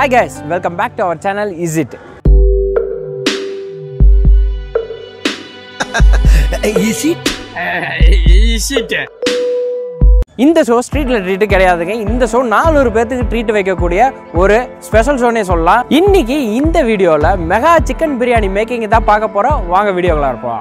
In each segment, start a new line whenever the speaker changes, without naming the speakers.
Hi guys welcome back to our channel is it
Is it?
இந்த show ஸ்ட்ரீட்ல treat கிடையாதுங்க இந்த show நானூறு பேர்த்துக்கு ட்ரீட் வைக்கக்கூடிய ஒரு ஸ்பெஷல் ஷோனே சொல்லலாம் இன்னைக்கு இந்த வீடியோவில் மெகா சிக்கன் பிரியாணி மேக்கிங் தான் பார்க்க போறோம் வாங்க வீடியோக்குள்ள இருப்போம்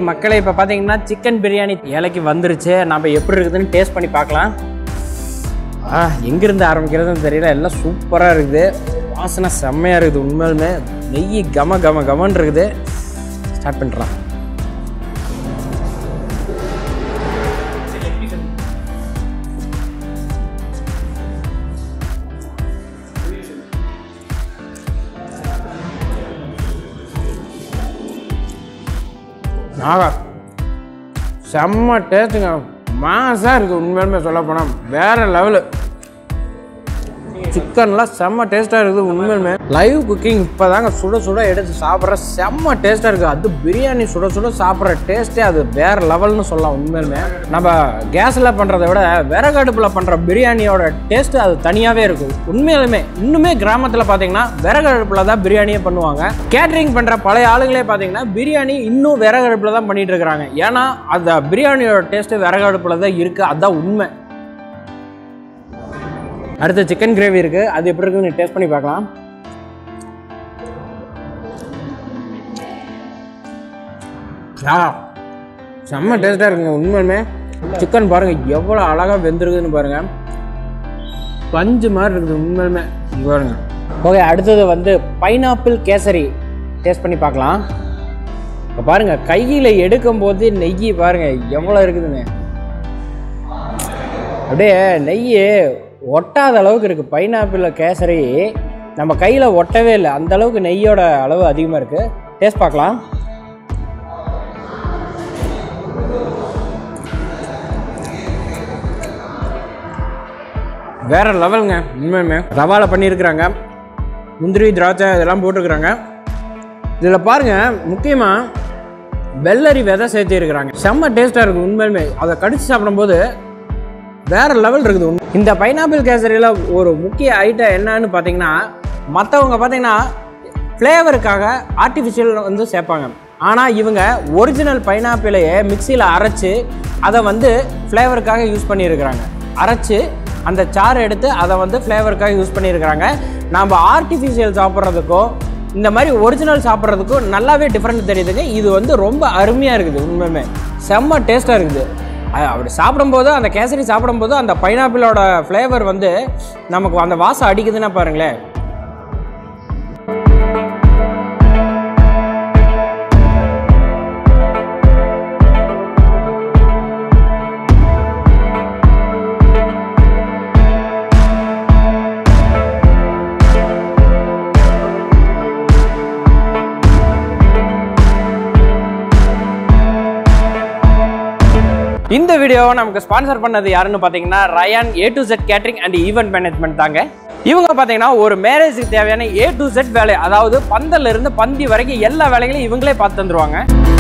மக்களை இப்போ பார்த்தீங்கன்னா சிக்கன் பிரியாணி ஏழைக்கு வந்துருச்சு நம்ம எப்படி இருக்குதுன்னு டேஸ்ட் பண்ணி பார்க்கலாம் ஆ எங்கேருந்து ஆரம்பிக்கிறதுன்னு தெரியல எல்லாம் சூப்பராக இருக்குது வாசனை செம்மையாக இருக்குது உண்மையிலுமே நெய் கம கம கமன்னு இருக்குது ஸ்டார்ட் பண்ணுறான் ஆகா செம்ம டேஸ்ட்டுங்க மாசாக இருக்குது உண்மையுமே சொல்ல போனால் வேறு லெவலு சிக்கன்லாம் செம்ம டேஸ்ட்டாக இருக்குது உண்மையுமே லைவ் குக்கிங் இப்போ தாங்க சுட சுட எடுத்து சாப்பிட்ற செம்ம டேஸ்ட்டாக இருக்குது அது பிரியாணி சுட சுட சாப்பிட்ற டேஸ்ட்டே அது வேறு லெவல்னு சொல்லலாம் உண்மையுமே நம்ம கேஸில் பண்ணுறதை விட விறகு அடுப்பில் பண்ணுற பிரியாணியோட டேஸ்ட்டு அது தனியாகவே இருக்கும் உண்மையாலுமே இன்னுமே கிராமத்தில் பார்த்தீங்கன்னா விறகு அடுப்பில் தான் பிரியாணியே பண்ணுவாங்க கேட்ரிங் பண்ணுற பழைய ஆளுங்களே பார்த்தீங்கன்னா பிரியாணி இன்னும் விறகு அடுப்பில் தான் பண்ணிட்டு இருக்கிறாங்க ஏன்னா அந்த பிரியாணியோட டேஸ்ட்டு விறகு அடுப்பில் தான் இருக்குது அதுதான் உண்மை அடுத்து சிக்கன் கிரேவி இருக்குது அது எப்படி இருக்குன்னு டேஸ்ட் பண்ணி பார்க்கலாம் ஆ செம்ம டேஸ்ட்டாக இருக்குங்க உண்மையுமே சிக்கன் பாருங்கள் எவ்வளோ அழகாக வெந்திருக்குதுன்னு பாருங்கள் பஞ்சு மாதிரி இருக்குது உண்மையுமே இங்க பாருங்க ஓகே அடுத்தது வந்து பைனாப்பிள் கேசரி டேஸ்ட் பண்ணி பார்க்கலாம் இப்போ பாருங்கள் கையில் எடுக்கும்போது நெய் பாருங்கள் எவ்வளோ இருக்குதுன்னு அப்படியே நெய் ஒட்டாத அளவுக்கு இருக்குது பைனாப்பிள் கேசரி நம்ம கையில் ஒட்டவே இல்லை அந்த அளவுக்கு நெய்யோட அளவு அதிகமாக இருக்குது டேஸ்ட் பார்க்கலாம் வேற லெவலுங்க உண்மையுமே ரவால பண்ணியிருக்கிறாங்க முந்திரி திராட்சை இதெல்லாம் போட்டிருக்கிறாங்க இதில் பாருங்க முக்கியமாக வெள்ளரி விதை சேர்த்திருக்கிறாங்க செம்ம டேஸ்ட்டாக இருக்குது உண்மையுமே அதை கடிச்சு சாப்பிடும்போது வேற லெவல் இருக்குது உண்மை. இந்த பைனாப்பிள் கேசரியில் ஒரு முக்கிய ஐட்டம் என்னன்னு பார்த்தீங்கன்னா மற்றவங்க பார்த்தீங்கன்னா ஃப்ளேவருக்காக ஆர்டிஃபிஷியல் வந்து சேர்ப்பாங்க ஆனால் இவங்க ஒரிஜினல் பைனாப்பிளையே மிக்சியில் அரைச்சு அதை வந்து ஃப்ளேவருக்காக யூஸ் பண்ணியிருக்கிறாங்க அரைச்சு அந்த சாறு எடுத்து அதை வந்து ஃப்ளேவருக்காக யூஸ் பண்ணியிருக்கிறாங்க நம்ம ஆர்டிஃபிஷியல் சாப்பிட்றதுக்கும் இந்த மாதிரி ஒரிஜினல் சாப்பிட்றதுக்கும் நல்லாவே டிஃப்ரெண்ட் தெரியுதுங்க இது வந்து ரொம்ப அருமையாக இருக்குது உண்மையுமே செம்ம டேஸ்ட்டாக இருக்குது அது அப்படி சாப்பிடும்போது அந்த கேசரி சாப்பிடும்போது அந்த பைனாப்பிளோட ஃப்ளேவர் வந்து நமக்கு அந்த வாசம் அடிக்குதுன்னா பாருங்களேன் இந்த வீடியோவை நமக்கு ஸ்பான்சர் பண்ணது யாருன்னு பார்த்தீங்கன்னா Rayan A to Z catering and event management தாங்க இவங்க பார்த்தீங்கன்னா ஒரு மேரேஜுக்கு தேவையான ஏ டு செட் வேலை அதாவது பந்தல்ல இருந்து பந்தி வரைக்கும் எல்லா வேலைகளையும் இவங்களே பார்த்து தந்துருவாங்க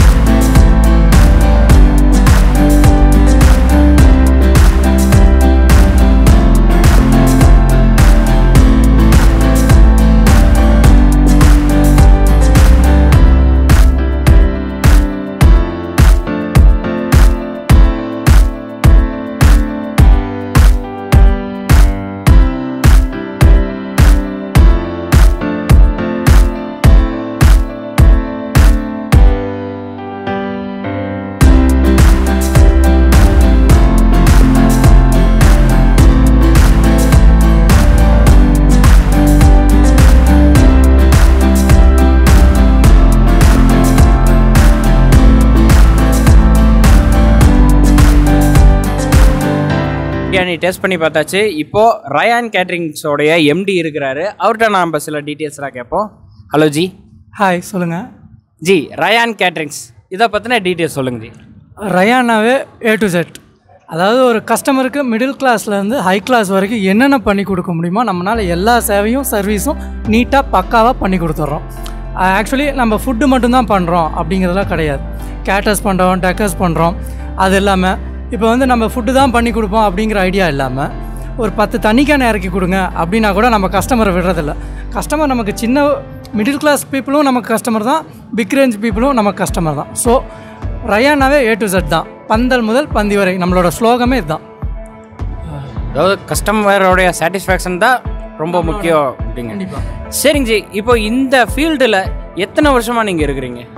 பிரியாணி டேஸ்ட் பண்ணி பார்த்தாச்சு இப்போ ரயான் கேட்ரிங்ஸோடைய எம்டி இருக்கிறாரு அவர்கிட்ட நாம் சில டீட்டெயில்ஸ்லாம் கேட்போம் ஹலோ ஜி
ஹாய் சொல்லுங்கள்
ஜி ரயான் கேட்ரிங்ஸ் இதை பற்றின டீட்டெயில்ஸ் சொல்லுங்க ஜி
ரயானாவே ஏ டு செட் அதாவது ஒரு கஸ்டமருக்கு மிடில் கிளாஸ்லேருந்து ஹை கிளாஸ் வரைக்கும் என்னென்ன பண்ணி கொடுக்க முடியுமோ நம்மளால் எல்லா சேவையும் சர்வீஸும் நீட்டாக பக்காவாக பண்ணி கொடுத்துட்றோம் ஆக்சுவலி நம்ம ஃபுட்டு மட்டும்தான் பண்ணுறோம் அப்படிங்கிறதுலாம் கிடையாது கேட்டர்ஸ் பண்ணுறோம் டெக்கர்ஸ் பண்ணுறோம் அது இல்லாமல் இப்போ வந்து நம்ம ஃபுட்டு தான் பண்ணி கொடுப்போம் அப்படிங்கிற ஐடியா இல்லாமல் ஒரு பத்து தண்ணி கேனை இறக்கி கொடுங்க அப்படின்னா கூட நம்ம கஸ்டமரை விடுறதில்ல கஸ்டமர் நமக்கு சின்ன மிடில் கிளாஸ் பீப்புளும் நமக்கு கஸ்டமர் தான் பிக் ரேஞ்ச் பீப்புளும் நமக்கு கஸ்டமர் தான் ஸோ ரயானாவே ஏ டு Z தான் பந்தல் முதல் பந்தி வரை நம்மளோட ஸ்லோகமே இதுதான்
அதாவது கஸ்டமரோடைய சாட்டிஸ்ஃபேக்ஷன் தான் ரொம்ப முக்கியம் அப்படிங்க
கண்டிப்பாக
சரிங்க ஜி இப்போ இந்த ஃபீல்டில் எத்தனை வருஷமாக நீங்கள் இருக்கிறீங்க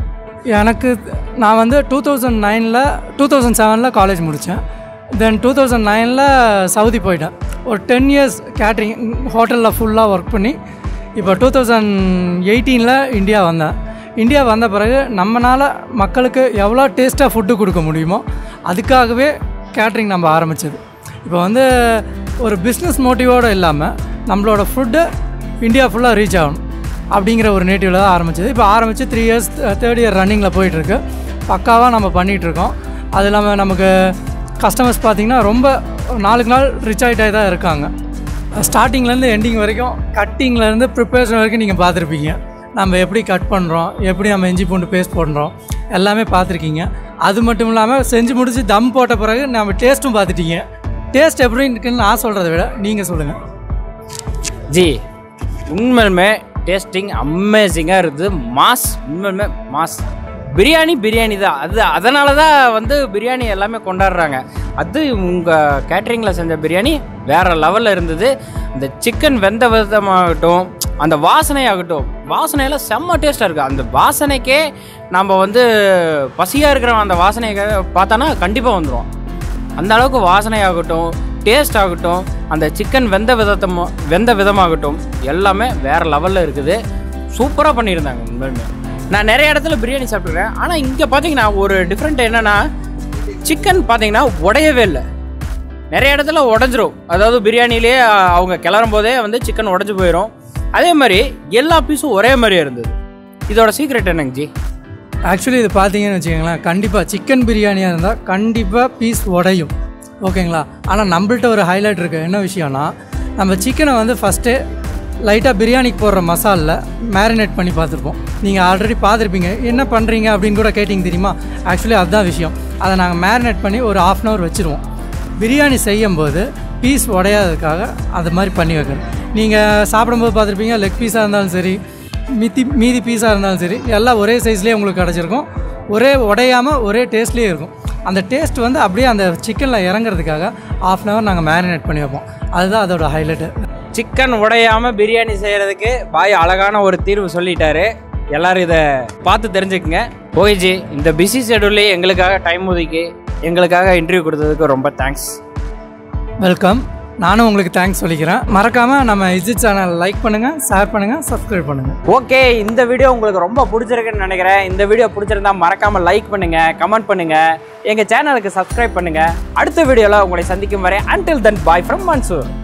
எனக்கு நான் வந்து டூ தௌசண்ட் நைனில் டூ தௌசண்ட் செவனில் காலேஜ் முடித்தேன் தென் டூ தௌசண்ட் நைனில் சவுதி போயிட்டேன் ஒரு டென் இயர்ஸ் கேட்ரிங் ஹோட்டலில் ஃபுல்லாக ஒர்க் பண்ணி இப்போ டூ தௌசண்ட் எயிட்டீனில் இந்தியா வந்தேன் இந்தியா வந்த பிறகு நம்மளால் மக்களுக்கு எவ்வளோ டேஸ்ட்டாக ஃபுட்டு கொடுக்க முடியுமோ அதுக்காகவே கேட்ரிங் நம்ம ஆரம்பித்தது இப்போ வந்து ஒரு பிஸ்னஸ் மோட்டிவோடு இல்லாமல் நம்மளோட ஃபுட்டு இந்தியா ஃபுல்லாக ரீச் ஆகணும் அப்படிங்கிற ஒரு நேட்டிவில் தான் ஆரம்பிச்சது இப்போ ஆரம்பித்து த்ரீ இயர்ஸ் தேர்ட் இயர் ரன்னிங்கில் போயிட்டுருக்கு பக்காவாக நம்ம பண்ணிகிட்ருக்கோம் அது இல்லாமல் நமக்கு கஸ்டமர்ஸ் பார்த்திங்கன்னா ரொம்ப நாளுக்கு நாள் ரிச் ஆகிட்டே தான் இருக்காங்க ஸ்டார்டிங்லேருந்து எண்டிங் வரைக்கும் கட்டிங்லேருந்து ப்ரிப்பரேஷன் வரைக்கும் நீங்கள் பார்த்துருப்பீங்க நம்ம எப்படி கட் பண்ணுறோம் எப்படி நம்ம இஞ்சி பூண்டு பேஸ்ட் பண்ணுறோம் எல்லாமே பார்த்துருக்கீங்க அது மட்டும் இல்லாமல் செஞ்சு முடிச்சு தம் போட்ட பிறகு நம்ம டேஸ்ட்டும் பார்த்துட்டீங்க டேஸ்ட் எப்படி இருக்குன்னு நான் சொல்கிறத விட நீங்கள் சொல்லுங்கள்
ஜி உண்மையுமே டேஸ்டிங் அமேசிங்காக இருக்குது மாஸ் உண்மையுமே மாஸ் பிரியாணி பிரியாணி தான் அது அதனால தான் வந்து பிரியாணி எல்லாமே கொண்டாடுறாங்க அது உங்கள் கேட்ரிங்கில் செஞ்ச பிரியாணி வேறு லெவலில் இருந்தது இந்த சிக்கன் வெந்த விதமாகட்டும் அந்த வாசனையாகட்டும் வாசனையெல்லாம் செம்ம டேஸ்ட்டாக இருக்குது அந்த வாசனைக்கே நம்ம வந்து பசியாக இருக்கிற அந்த வாசனையை பார்த்தோன்னா கண்டிப்பாக வந்துடும் அந்த அளவுக்கு வாசனையாகட்டும் டேஸ்ட் ஆகட்டும் அந்த சிக்கன் வெந்த விதத்தம் வெந்த விதமாகட்டும் எல்லாமே வேறு லெவலில் இருக்குது சூப்பராக பண்ணியிருந்தாங்க உண்மையுமே நான் நிறைய இடத்துல பிரியாணி சாப்பிட்ருக்கேன் ஆனால் இங்கே பார்த்தீங்கன்னா ஒரு டிஃப்ரெண்ட் என்னென்னா சிக்கன் பார்த்தீங்கன்னா உடையவே இல்லை நிறைய இடத்துல உடஞ்சிரும் அதாவது பிரியாணிலே அவங்க கிளறும் போதே வந்து சிக்கன் உடஞ்சி போயிடும் அதே மாதிரி எல்லா பீஸும் ஒரே மாதிரியே இருந்தது இதோட சீக்ரெட் என்னங்க ஜி
ஆக்சுவலி இது பார்த்தீங்கன்னு வச்சுக்கோங்களேன் கண்டிப்பாக சிக்கன் பிரியாணியாக இருந்தால் கண்டிப்பாக பீஸ் உடையும் ஓகேங்களா ஆனால் நம்மள்ட்ட ஒரு ஹைலைட் இருக்குது என்ன விஷயம்னா நம்ம சிக்கனை வந்து ஃபஸ்ட்டே லைட்டாக பிரியாணிக்கு போடுற மசாலில் மேரினேட் பண்ணி பார்த்துருப்போம் நீங்கள் ஆல்ரெடி பார்த்துருப்பீங்க என்ன பண்ணுறீங்க அப்படின்னு கூட கேட்டிங்க தெரியுமா ஆக்சுவலி அதுதான் விஷயம் அதை நாங்கள் மேரினேட் பண்ணி ஒரு ஆஃப் அன் ஹவர் வச்சுருவோம் பிரியாணி செய்யும்போது பீஸ் உடையாததுக்காக அது மாதிரி பண்ணி வைக்கணும் நீங்கள் சாப்பிடும்போது பார்த்துருப்பீங்க லெக் பீஸாக இருந்தாலும் சரி மித்தி மீதி பீஸாக இருந்தாலும் சரி எல்லாம் ஒரே சைஸ்லேயே உங்களுக்கு கிடச்சிருக்கும் ஒரே உடையாமல் ஒரே டேஸ்ட்லேயே இருக்கும் அந்த டேஸ்ட் வந்து அப்படியே அந்த சிக்கனில் இறங்குறதுக்காக ஆஃப் அன் ஹவர் நாங்கள் மேரினேட் பண்ணி வைப்போம் அதுதான் அதோட ஹைலைட்டு
சிக்கன் உடையாமல் பிரியாணி செய்கிறதுக்கு பாய் அழகான ஒரு தீர்வு சொல்லிட்டாரு எல்லாரும் இதை பார்த்து தெரிஞ்சுக்குங்க ஓய்ஜி இந்த பிஸி ஷெடியூல்லே எங்களுக்காக டைம் ஒதுக்கி எங்களுக்காக இன்டர்வியூ கொடுத்ததுக்கு ரொம்ப தேங்க்ஸ்
வெல்கம் நானும் உங்களுக்கு தேங்க்ஸ் சொல்லிக்கிறேன் மறக்காமல் நம்ம இஜித் சேனல் லைக் பண்ணுங்கள் ஷேர் பண்ணுங்கள் சப்ஸ்கிரைப் பண்ணுங்கள்
ஓகே இந்த வீடியோ உங்களுக்கு ரொம்ப பிடிச்சிருக்குன்னு நினைக்கிறேன் இந்த வீடியோ பிடிச்சிருந்தா மறக்காம லைக் பண்ணுங்க கமெண்ட் பண்ணுங்க எங்க சேனலுக்கு சப்ஸ்கிரைப் பண்ணுங்க அடுத்த வீடியோல உங்களை சந்திக்கும் வரை until then bye from Mansoor